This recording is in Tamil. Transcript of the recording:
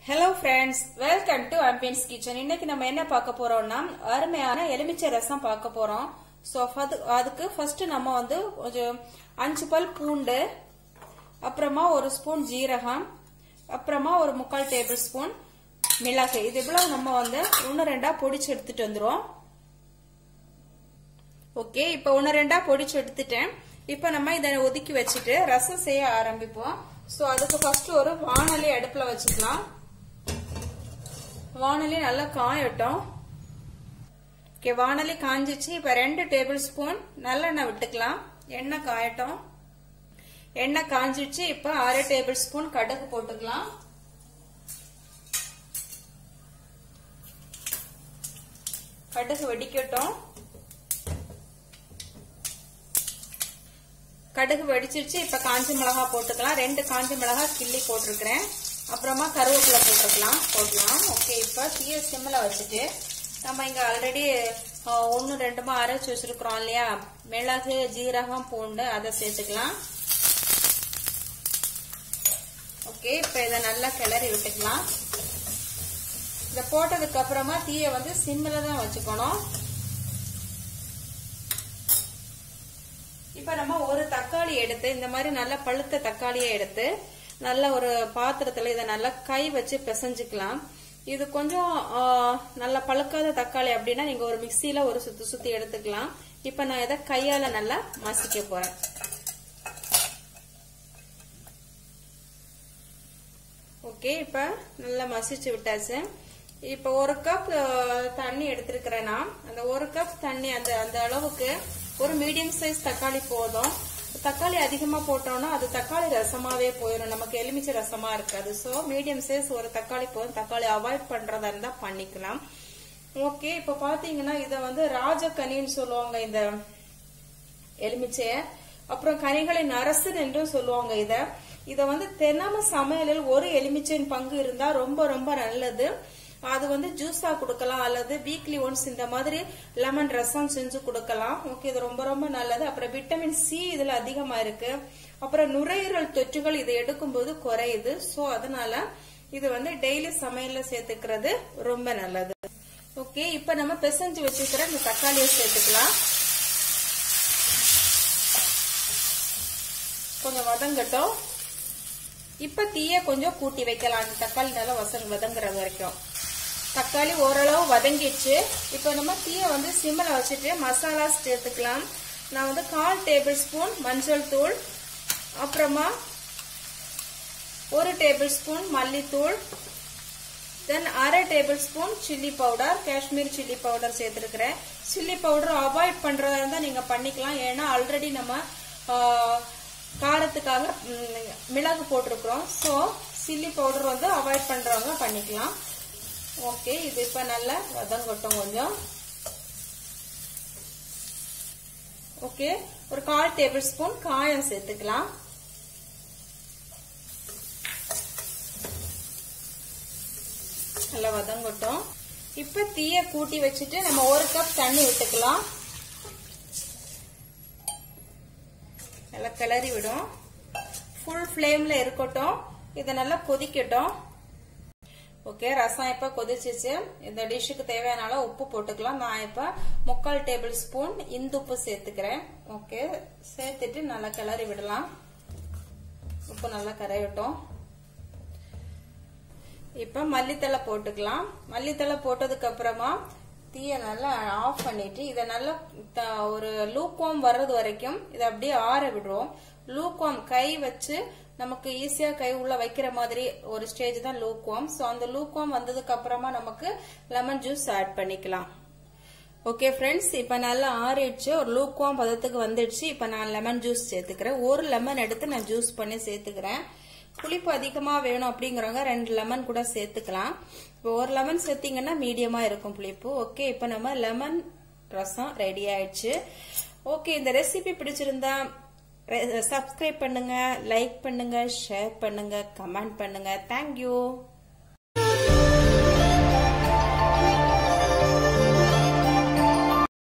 hello friends welcome to ambience kitchen இன்னைக்கு நம்ம என்ன பார்க்க போறோம்னா அருமையான எலுமிச்சை ரசம் பார்க்க போறோம் ஸோ அது அதுக்கு ஃபர்ஸ்ட் நம்ம வந்து கொஞ்சம் அஞ்சு பல் பூண்டு அப்புறமா ஒரு ஸ்பூன் ஜீரகம் அப்புறமா ஒரு முக்கால் டேபிள் ஸ்பூன் மிளகு இது இவ்வளவு நம்ம வந்து ஒன்று ரெண்டா பொடிச்சு எடுத்துட்டு வந்துரும் ஓகே இப்போ ஒன்று ரெண்டா பொடிச்சு எடுத்துட்டேன் இப்போ நம்ம இதை ஒதுக்கி வச்சுட்டு ரசம் செய்ய ஆரம்பிப்போம் ஸோ அதுக்கு ஃபர்ஸ்ட் ஒரு வானொலி அடுப்பில் வச்சுக்கலாம் வானொலி நல்லா காயட்டும் ஓகே வானொலி காஞ்சிச்சு இப்போ ரெண்டு டேபிள் ஸ்பூன் நல்லெண்ணெய் விட்டுக்கலாம் எண்ணெய் காயட்டும் எண்ணெய் காஞ்சிச்சு இப்போ அரை டேபிள் ஸ்பூன் கடுகு போட்டுக்கலாம் கடுகு வெடிக்கட்டும் கடுகு வெடிச்சிருச்சு இப்ப காஞ்ச மிளகா போட்டுக்கலாம் ரெண்டு காஞ்ச மிளகா கிள்ளி போட்டிருக்கிறேன் அப்புறமா கருவேப்பிலை போட்டுக்கலாம் போடலாம் ஓகே இப்ப தீய சிம்மில் வச்சுட்டு நம்ம இங்க ஆல்ரெடி ஒன்னு ரெண்டுமா அரைச்சு வச்சிருக்கிறோம் இல்லையா மிளகு ஜீரகம் பூண்டு அதை சேர்த்துக்கலாம் ஓகே இப்ப இதை நல்லா கிளறி விட்டுக்கலாம் இதை போட்டதுக்கு அப்புறமா தீய வந்து சிம்மில் தான் வச்சுக்கணும் இப்ப நம்ம ஒரு தக்காளி எடுத்து இந்த மாதிரி நல்ல பழுத்த தக்காளியை எடுத்து நல்ல ஒரு பாத்திரத்துல இதை நல்லா கை வச்சு பிசைஞ்சுக்கலாம் இது கொஞ்சம் நல்ல பழுக்காத தக்காளி அப்படின்னா நீங்க ஒரு மிக்சியில ஒரு சுத்தி சுத்தி எடுத்துக்கலாம் இப்ப நான் இதை கையால நல்லா மசிக்க போறேன் ஓகே இப்ப நல்லா மசிச்சு விட்டாச்சு இப்ப ஒரு கப் தண்ணி எடுத்திருக்கிறேன்னா அந்த ஒரு கப் தண்ணி அந்த அந்த அளவுக்கு ஒரு மீடியம் சைஸ் தக்காளி போதும் தக்காளி அதிகமா போட்டோம்னா அது தக்காளி ரசமாவே போயிடும் நமக்கு எலுமிச்சை ரசமா இருக்காது சோ மீடியம் சைஸ் ஒரு தக்காளி போதும் தக்காளி அவாய்ட் பண்றதா இருந்தா பண்ணிக்கலாம் ஓகே இப்ப பாத்தீங்கன்னா இத வந்து ராஜகனின்னு சொல்லுவாங்க இந்த எலுமிச்சைய அப்புறம் கனிகளின் அரசன் என்றும் சொல்லுவாங்க இத இத வந்து தினமும் சமையலில் ஒரு எலுமிச்சையின் பங்கு இருந்தா ரொம்ப ரொம்ப நல்லது அது வந்து ஜூஸா கொடுக்கலாம் அல்லது வீக்லி ஒன்ஸ் இந்த மாதிரி லெமன் ரசம் செஞ்சு கொடுக்கலாம் ஓகே இது ரொம்ப ரொம்ப நல்லது அப்புறம் விட்டமின் சி இதுல அதிகமா இருக்கு அப்புறம் நுரையீரல் தொற்றுகள் இதை எடுக்கும்போது குறையுது சோ அதனால இது வந்து டெய்லி சமையல்ல சேர்த்துக்கிறது ரொம்ப நல்லது ஓகே இப்ப நம்ம பிசைஞ்சு வச்சுக்கிற இந்த தக்காளியை சேர்த்துக்கலாம் கொஞ்சம் வதங்கட்டும் இப்ப தீய கொஞ்சம் கூட்டி வைக்கலாம் அந்த தக்காளி நல்லா வசங்க வதங்குற வரைக்கும் தக்காளி ஓரளவு வதங்கிடுச்சு இப்போ நம்ம தீயை வந்து சிம்மில் வச்சுட்டு மசாலா சேர்த்துக்கலாம் நான் வந்து கால் டேபிள் ஸ்பூன் மஞ்சள் தூள் அப்புறமா ஒரு டேபிள் ஸ்பூன் மல்லித்தூள் தென் அரை tablespoon chilli powder Kashmir chilli powder சேர்த்துருக்கிறேன் சில்லி பவுடர் அவாய்ட் பண்றதா இருந்தால் நீங்கள் பண்ணிக்கலாம் ஏன்னா ஆல்ரெடி நம்ம காரத்துக்காக மிளகு போட்டிருக்கிறோம் ஸோ சில்லி பவுடர் வந்து அவாய்ட் பண்றவங்க பண்ணிக்கலாம் ஓகே இது இப்ப நல்லா வதங்கட்டும் கொஞ்சம் ஓகே ஒரு கால் டேபிள் ஸ்பூன் காயம் சேர்த்துக்கலாம் நல்லா வதங்கட்டும் இப்ப தீய கூட்டி வச்சுட்டு நம்ம ஒரு கப் தண்ணி விட்டுக்கலாம் நல்லா கிளறி விடும் ஃபுல் ஃப்ளேம்ல இருக்கட்டும் இதை நல்லா கொதிக்கட்டும் ஓகே ரசம் இப்ப கொதிச்சிச்சு இந்த டிஷ்ஷுக்கு தேவையான அளவு உப்பு போட்டுக்கலாம் நான் இப்ப முக்கால் டேபிள் ஸ்பூன் இந்துப்பு சேர்த்துக்கிறேன் ஓகே சேர்த்துட்டு நல்லா கிளறி விடலாம் உப்பு நல்லா கரையட்டும் இப்ப மல்லித்தலை போட்டுக்கலாம் மல்லித்தலை போட்டதுக்கு அப்புறமா தீய நல்லா ஆஃப் பண்ணிட்டு இதை நல்லா ஒரு லூக்வாம் வர்றது வரைக்கும் இதை அப்படியே ஆற விடுறோம் லூக்வாம் கை வச்சு நமக்கு ஈஸியா கை உள்ள வைக்கிற மாதிரி ஒரு ஸ்டேஜ் தான் லூக்வாம் ஸோ அந்த லூக்வாம் வந்ததுக்கு அப்புறமா நமக்கு லெமன் ஜூஸ் ஆட் பண்ணிக்கலாம் ஓகே ஃப்ரெண்ட்ஸ் இப்போ நல்லா ஆறிடுச்சு ஒரு லூக்வாம் பதத்துக்கு வந்துடுச்சு இப்போ நான் லெமன் ஜூஸ் சேர்த்துக்கிறேன் ஒரு லெமன் எடுத்து நான் ஜூஸ் பண்ணி சேர்த்துக்கிறேன் புளிப்பு அதிகமாக வேணும் அப்படிங்கிறவங்க ரெண்டு லெமன் கூட சேர்த்துக்கலாம் இப்போ ஒரு லெமன் சேர்த்தீங்கன்னா மீடியமாக இருக்கும் புளிப்பு ஓகே இப்போ நம்ம லெமன் ரசம் ரெடி ஆயிடுச்சு ஓகே இந்த ரெசிபி பிடிச்சிருந்தா சப்ஸ்கிரைப் பண்ணுங்க லைக் பண்ணுங்க ஷேர் பண்ணுங்க கமெண்ட் பண்ணுங்க தேங்க்யூ